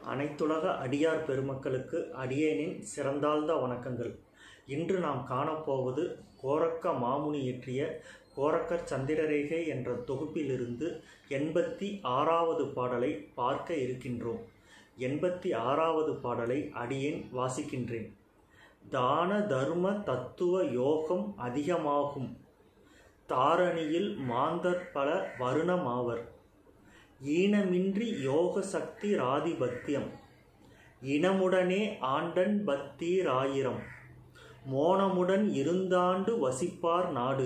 அனைத்துலக அடியார் பெருமக்களுக்கு அடியேனின் சிறந்தாழ்ந்த வணக்கங்கள் இன்று நாம் காணப்போவது கோரக்க மாமுனி இயற்றிய கோரக்கர் சந்திரரேகை என்ற தொகுப்பிலிருந்து எண்பத்தி ஆறாவது பாடலை பார்க்க இருக்கின்றோம் எண்பத்தி ஆறாவது பாடலை அடியேன் வாசிக்கின்றேன் தான தர்ம தத்துவ யோகம் அதிகமாகும் தாரணியில் மாந்தர் பல வருணமாவர் ஈனமின்றி யோக சக்தி ராதிபத்தியம் இனமுடனே ஆண்டன் பத்தீராயிரம் மோனமுடன் இருந்தாண்டு வசிப்பார் நாடு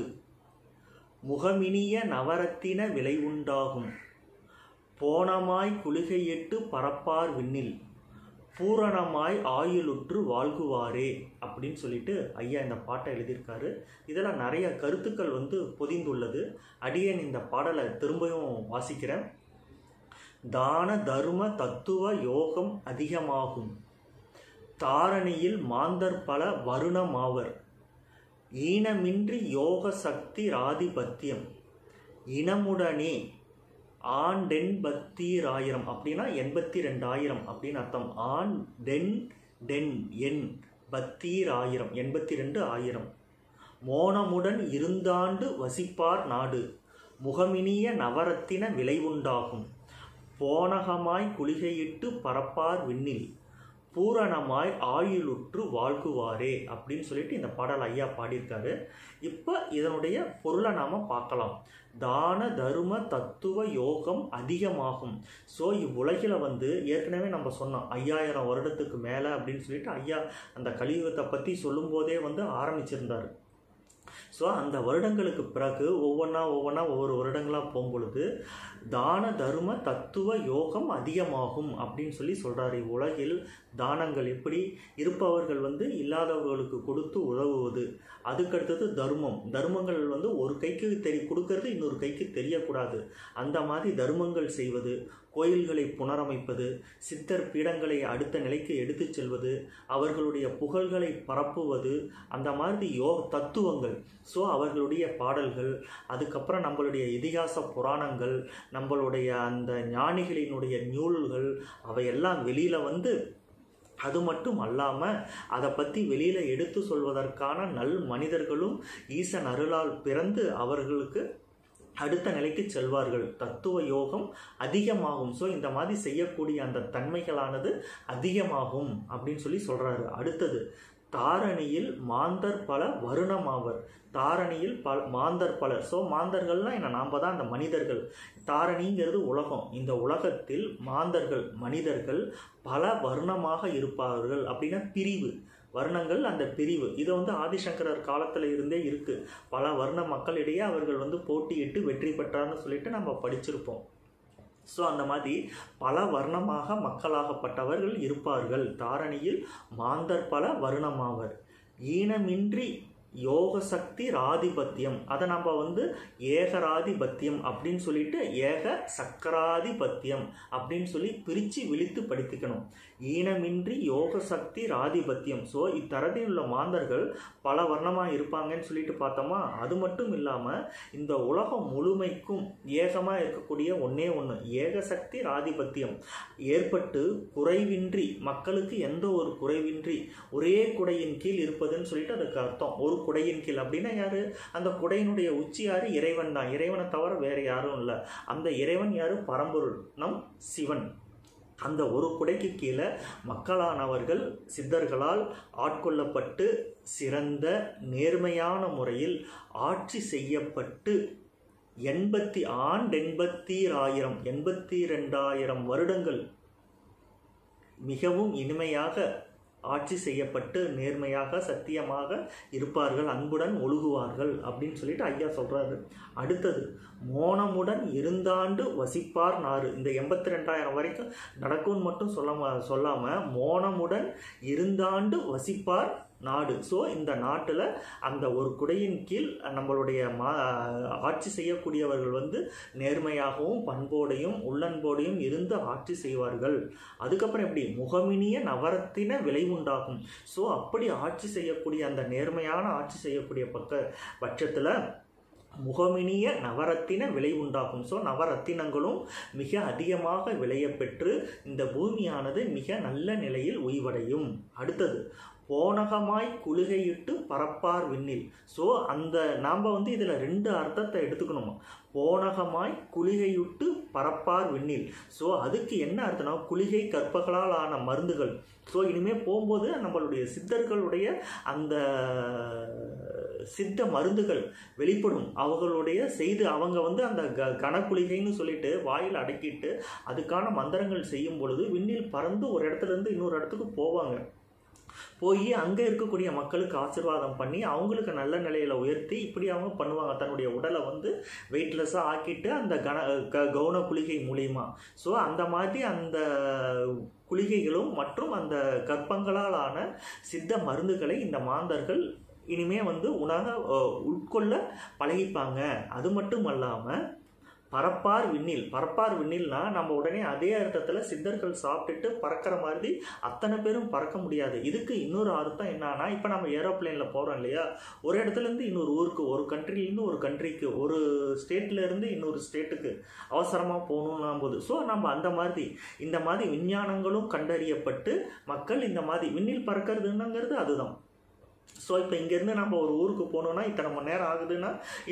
முகமினிய நவரத்தின விலை உண்டாகும் போனமாய் குளிகையிட்டு பரப்பார் விண்ணில் பூரணமாய் ஆயுளுற்று வாழ்குவாரே அப்படின்னு சொல்லிட்டு ஐயா இந்த பாட்டை எழுதியிருக்காரு இதில் நிறைய கருத்துக்கள் வந்து பொதிந்துள்ளது அடியேன் இந்த பாடலை திரும்பவும் வாசிக்கிறேன் தான தர்ம தத்துவ யோகம் அதிகமாகும் தாரணியில் மாந்தர் பல வருணமாவர் ஈனமின்றி யோக சக்தி ராதிபத்தியம் இனமுடனே ஆண்டெண்பத்தீராயிரம் அப்படின்னா எண்பத்தி ரெண்டாயிரம் அப்படின்னு அர்த்தம் ஆண் டென் டென் எண் பத்தீராயிரம் எண்பத்தி ரெண்டு ஆயிரம் மோனமுடன் இருந்தாண்டு வசிப்பார் நாடு முகமினிய நவரத்தின விலை உண்டாகும் போனகமாய் குளிகையிட்டு பரப்பார் விண்ணில் பூரணமாய் ஆயுளுற்று வாழ்குவாரே அப்படின்னு சொல்லிட்டு இந்த பாடல் ஐயா பாடியிருக்காரு இப்போ இதனுடைய பொருளை நாம் பார்க்கலாம் தான தர்ம தத்துவ யோகம் அதிகமாகும் ஸோ இவ்வுலகில் வந்து ஏற்கனவே நம்ம சொன்னோம் ஐயாயிரம் வருடத்துக்கு மேலே அப்படின்னு சொல்லிட்டு ஐயா அந்த கலியுகத்தை பற்றி சொல்லும்போதே வந்து ஆரம்பிச்சிருந்தார் ஸோ அந்த வருடங்களுக்கு பிறகு ஒவ்வொன்றா ஒவ்வொன்றா ஒவ்வொரு வருடங்களாக போகும்பொழுது தான தர்ம தத்துவ யோகம் அதிகமாகும் அப்படின்னு சொல்லி சொல்கிறாரு உலகில் தானங்கள் எப்படி இருப்பவர்கள் வந்து இல்லாதவர்களுக்கு கொடுத்து உதவுவது அதுக்கடுத்தது தர்மம் தர்மங்கள் வந்து ஒரு கைக்கு தெரி கொடுக்கறது இன்னொரு கைக்கு தெரியக்கூடாது அந்த மாதிரி தர்மங்கள் செய்வது கோயில்களை புனரமைப்பது சித்தர் பீடங்களை அடுத்த நிலைக்கு எடுத்துச் செல்வது அவர்களுடைய புகழ்களை பரப்புவது அந்த மாதிரி யோ தத்துவங்கள் ஸோ அவர்களுடைய பாடல்கள் அதுக்கப்புறம் நம்மளுடைய இதிகாச புராணங்கள் நம்மளுடைய அந்த ஞானிகளினுடைய நூல்கள் அவையெல்லாம் வெளியில் வந்து அது மட்டும் அல்லாமல் அதை பற்றி வெளியில் எடுத்து சொல்வதற்கான நல் மனிதர்களும் ஈசன் அருளால் பிறந்து அவர்களுக்கு அடுத்த நிலைக்கு செல்வார்கள் தத்துவ யோகம் அதிகமாகும் ஸோ இந்த மாதிரி செய்யக்கூடிய அந்த தன்மைகளானது அதிகமாகும் அப்படின்னு சொல்லி சொல்கிறாரு அடுத்தது தாரணியில் மாந்தர் பல வருணமாவர் தாரணியில் பல மாந்தர் பலர் ஸோ மாந்தர்கள்லாம் என்ன நாம் தான் அந்த மனிதர்கள் தாரணிங்கிறது உலகம் இந்த உலகத்தில் மாந்தர்கள் மனிதர்கள் பல வர்ணமாக இருப்பார்கள் அப்படின்னா பிரிவு வர்ணங்கள் அந்த பிரிவு இது வந்து ஆதிசங்கரர் காலத்தில் இருந்தே இருக்குது பல வர்ண மக்களிடையே அவர்கள் வந்து போட்டியிட்டு வெற்றி பெற்றார்னு சொல்லிட்டு நம்ம படிச்சிருப்போம் ஸோ அந்த மாதிரி பல வர்ணமாக மக்களாகப்பட்டவர்கள் இருப்பார்கள் தாரணியில் மாந்தர் பல வருணமாவர் ஈனமின்றி யோக சக்தி ராதிபத்தியம் அதை நம்ம வந்து ஏகராதிபத்தியம் அப்படின்னு சொல்லிட்டு ஏக சக்கராதிபத்தியம் அப்படின்னு சொல்லி பிரித்து விழித்து படித்துக்கணும் ஈனமின்றி யோக சக்தி ராதிபத்தியம் ஸோ இத்தரத்தில் உள்ள மாந்தர்கள் பல வர்ணமாக இருப்பாங்கன்னு சொல்லிட்டு பார்த்தோமா அது மட்டும் இல்லாமல் இந்த உலகம் முழுமைக்கும் ஏகமாக இருக்கக்கூடிய ஒன்றே ஒன்று ஏக சக்தி ராதிபத்தியம் ஏற்பட்டு குறைவின்றி மக்களுக்கு எந்த ஒரு குறைவின்றி ஒரே குடையின் கீழ் இருப்பதுன்னு சொல்லிட்டு அதுக்கு அர்த்தம் ஒரு குடையின் கீழ் அப்படின்னா யாரு அந்த குடையினுடைய உச்சி யாரு இறைவன் தான் இறைவனை தவிர வேற யாரும் இல்லை அந்த இறைவன் யாரு பரம்பொருள் நம் சிவன் அந்த ஒரு குடைக்கு கீழே மக்களானவர்கள் சித்தர்களால் ஆட்கொள்ளப்பட்டு சிறந்த நேர்மையான முறையில் ஆட்சி செய்யப்பட்டு எண்பத்தி ஆண்டு எண்பத்தீராயிரம் எண்பத்தி ரெண்டாயிரம் வருடங்கள் மிகவும் இனிமையாக ஆட்சி செய்யப்பட்டு நேர்மையாக சத்தியமாக இருப்பார்கள் அன்புடன் ஒழுகுவார்கள் அப்படின்னு சொல்லிட்டு ஐயா சொல்கிறாரு அடுத்தது மோனமுடன் இருந்தாண்டு வசிப்பார் நாறு இந்த எண்பத்தி ரெண்டாயிரம் வரைக்கும் நடக்கும்னு மட்டும் சொல்ல சொல்லாமல் மோனமுடன் இருந்தாண்டு வசிப்பார் நாடு ஸோ இந்த நாட்டில் அந்த ஒரு குடையின் கீழ் நம்மளுடைய மா ஆட்சி செய்யக்கூடியவர்கள் வந்து நேர்மையாகவும் பண்போடையும் உள்ளன்போடையும் இருந்து ஆட்சி செய்வார்கள் அதுக்கப்புறம் எப்படி முகமினிய நவரத்தின விலை உண்டாகும் ஸோ அப்படி ஆட்சி செய்யக்கூடிய அந்த நேர்மையான ஆட்சி செய்யக்கூடிய பக்க பட்சத்தில் முகமினிய நவரத்தின விளை உண்டாகும் ஸோ நவரத்தினங்களும் மிக அதிகமாக விளையப்பெற்று இந்த பூமியானது மிக நல்ல நிலையில் உய்வடையும் அடுத்தது போனகமாய் குளிகையிட்டு பரப்பார் விண்ணில் ஸோ அந்த நாம் வந்து இதில் ரெண்டு அர்த்தத்தை எடுத்துக்கணும் போனகமாய் குளிகையுட்டு பரப்பார் விண்ணில் ஸோ அதுக்கு என்ன அர்த்தம்னா குளிகை கற்பகளால் ஆன மருந்துகள் ஸோ இனிமேல் போகும்போது நம்மளுடைய சித்தர்களுடைய அந்த சித்த மருந்துகள் வெளிப்படும் அவர்களுடைய செய்து அவங்க வந்து அந்த க கனக்குளிகைன்னு சொல்லிட்டு வாயில் அடக்கிட்டு அதுக்கான மந்திரங்கள் செய்யும் பொழுது விண்ணில் பறந்து ஒரு இடத்துல இருந்து இன்னொரு இடத்துக்கு போவாங்க போய் அங்கே இருக்கக்கூடிய மக்களுக்கு ஆசீர்வாதம் பண்ணி அவங்களுக்கு நல்ல நிலையில் உயர்த்தி இப்படி அவங்க பண்ணுவாங்க தன்னுடைய உடலை வந்து வெயிட்லெஸ்ஸாக ஆக்கிட்டு அந்த கன க கவுன குளிகை மூலியமா ஸோ அந்த மாதிரி அந்த குளிகைகளும் மற்றும் அந்த கற்பங்களால் ஆன சித்த மருந்துகளை இந்த மாந்தர்கள் இனிமே வந்து உணர அஹ், உட்கொள்ள பழகிப்பாங்க அது மட்டும் அல்லாமல் பறப்பார் விண்ணில் பறப்பார் விண்ணில்னா நம்ம உடனே அதே அர்த்தத்தில் சித்தர்கள் சாப்பிட்டுட்டு பறக்கிற மாதிரி அத்தனை பேரும் பறக்க முடியாது இதுக்கு இன்னொரு அர்த்தம் என்னன்னா இப்போ நம்ம ஏரோப்ளேனில் போகிறோம் இல்லையா ஒரு இடத்துலேருந்து இன்னொரு ஊருக்கு ஒரு கண்ட்ரிலேருந்து ஒரு கண்ட்ரிக்கு ஒரு ஸ்டேட்ல இருந்து இன்னொரு ஸ்டேட்டுக்கு அவசரமாக போகணும்னா போது ஸோ நம்ம அந்த மாதிரி இந்த மாதிரி விஞ்ஞானங்களும் கண்டறியப்பட்டு மக்கள் இந்த மாதிரி விண்ணில் பறக்கிறதுங்கிறது அதுதான் ஸோ இப்போ இங்கேருந்து நம்ம ஒரு ஊருக்கு போகணுன்னா இத்தனை மணி நேரம் ஆகுதுன்னா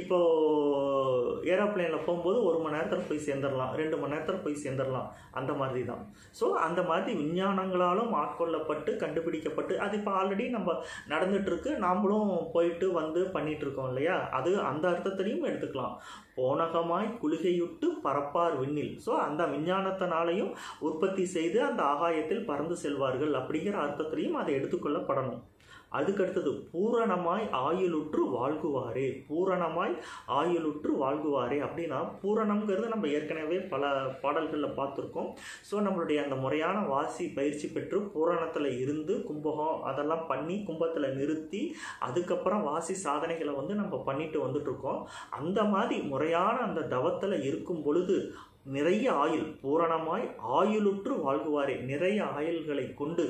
இப்போது ஏரோப்ளேனில் போகும்போது ஒரு மணி நேரத்தில் போய் சேர்ந்துடலாம் ரெண்டு மணி நேரத்தில் போய் சேர்ந்துடலாம் அந்த மாதிரி தான் ஸோ அந்த மாதிரி விஞ்ஞானங்களாலும் ஆட்கொள்ளப்பட்டு கண்டுபிடிக்கப்பட்டு அது இப்போ ஆல்ரெடி நம்ம நடந்துகிட்ருக்கு நாமளும் போயிட்டு வந்து பண்ணிட்டு இருக்கோம் இல்லையா அது அந்த அர்த்தத்திலையும் எடுத்துக்கலாம் போனகமாய் குளிகையுட்டு பறப்பார் விண்ணில் ஸோ அந்த விஞ்ஞானத்தினாலையும் உற்பத்தி செய்து அந்த ஆகாயத்தில் பறந்து செல்வார்கள் அப்படிங்கிற அர்த்தத்திலையும் அதை எடுத்துக்கொள்ளப்படணும் அதுக்கடுத்தது பூரணமாய் ஆயுளுற்று வாழ்குவாரே பூரணமாய் ஆயுளுற்று வாழ்குவாரே அப்படின்னா பூரணம்ங்கிறது நம்ம ஏற்கனவே பல பாடல்களில் பார்த்துருக்கோம் ஸோ நம்மளுடைய அந்த முறையான வாசி பயிற்சி பெற்று பூரணத்தில் இருந்து கும்பகம் அதெல்லாம் பண்ணி கும்பத்தில் நிறுத்தி அதுக்கப்புறம் வாசி சாதனைகளை வந்து நம்ம பண்ணிட்டு வந்துட்டு இருக்கோம் அந்த மாதிரி முறையான அந்த தவத்தில் இருக்கும் பொழுது நிறைய ஆயுள் பூரணமாய் ஆயுளுற்று வாழ்குவாரே நிறைய ஆயுள்களை கொண்டு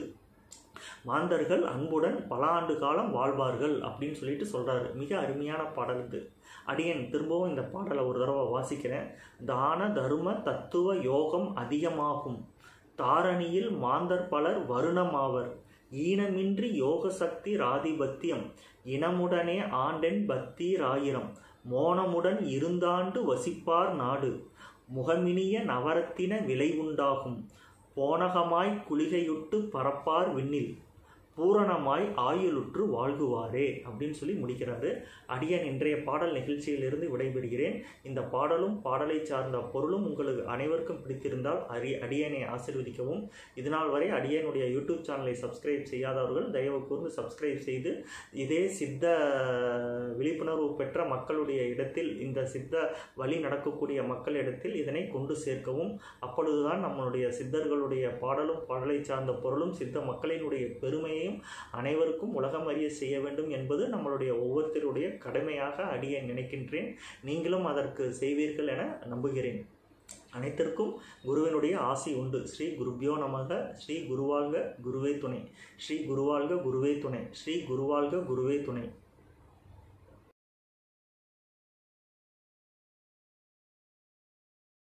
மாந்தர்கள் அன்புடன் பல ஆண்டு காலம் வாழ்வார்கள் அப்படின்னு சொல்லிட்டு சொல்றாரு மிக அருமையான பாடல் இது அடியேன் திரும்பவும் இந்த பாடலை ஒரு தடவை வாசிக்கிறேன் தான தர்ம தத்துவ யோகம் அதிகமாகும் தாரணியில் மாந்தர் பலர் வருணமாவர் ஈனமின்றி யோக சக்தி ராதிபத்தியம் இனமுடனே ஆண்டென் பத்தீராயிரம் மோனமுடன் இருந்தாண்டு வசிப்பார் நாடு முகமினிய நவரத்தின விலை உண்டாகும் போனகமாய் குளிகையுட்டு பரப்பார் விண்ணில் பூரணமாய் ஆயுளுற்று வாழ்குவாரே அப்படின்னு சொல்லி முடிக்கிறாரு அடியன் இன்றைய பாடல் நிகழ்ச்சியிலிருந்து விடைபெறுகிறேன் இந்த பாடலும் பாடலை சார்ந்த பொருளும் உங்களுக்கு அனைவருக்கும் பிடித்திருந்தால் அரி அடியனை ஆசீர்வதிக்கவும் இதனால் வரை அடியனுடைய யூடியூப் சேனலை சப்ஸ்கிரைப் செய்யாதவர்கள் தயவு கூர்ந்து சப்ஸ்கிரைப் செய்து இதே சித்த விழிப்புணர்வு பெற்ற மக்களுடைய இடத்தில் இந்த சித்த வழி நடக்கக்கூடிய மக்களிடத்தில் இதனை கொண்டு சேர்க்கவும் அப்பொழுதுதான் நம்மளுடைய சித்தர்களுடைய பாடலும் பாடலை சார்ந்த பொருளும் சித்த மக்களினுடைய பெருமையையும் அனைவருக்கும் உலகம் அறிய செய்ய வேண்டும் என்பது நம்மளுடைய ஒவ்வொருத்தருடைய கடமையாக அடிய நினைக்கின்றேன் நீங்களும் அதற்கு செய்வீர்கள் என நம்புகிறேன் அனைத்திற்கும் குருவினுடைய ஆசி உண்டு ஸ்ரீ குருபியோ நமக ஸ்ரீ குருவாழ்க குருவே துணை ஸ்ரீ குருவாழ்க குருவே துணை ஸ்ரீ குருவாழ்க குருவே துணை